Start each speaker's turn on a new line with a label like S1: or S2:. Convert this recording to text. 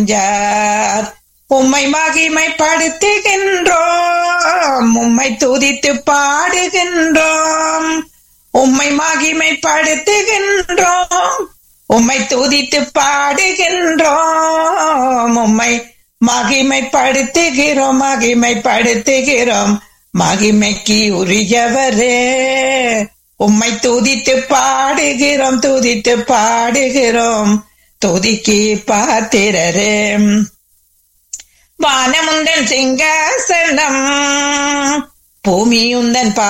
S1: செஞ்சார் உம்மை மகிமைப்படுத்துகின்றோம் உம்மை துதித்து பாடுகின்றோம் உம்மை மகிமைப்படுத்துகின்றோம் உம்மை துதித்து பாடுகின்றோம் உம்மை மகிமைப்படுத்துகிறோம் மகிமைப்படுத்துகிறோம் மகிமைக்கு உரியவரே உம்மை துதித்து பாடுகிறோம் துதித்து பாடுகிறோம் துதிக்கு பாத்திரரே வானமுந்தன் சிங்காசனம் பூமியுந்தன் பா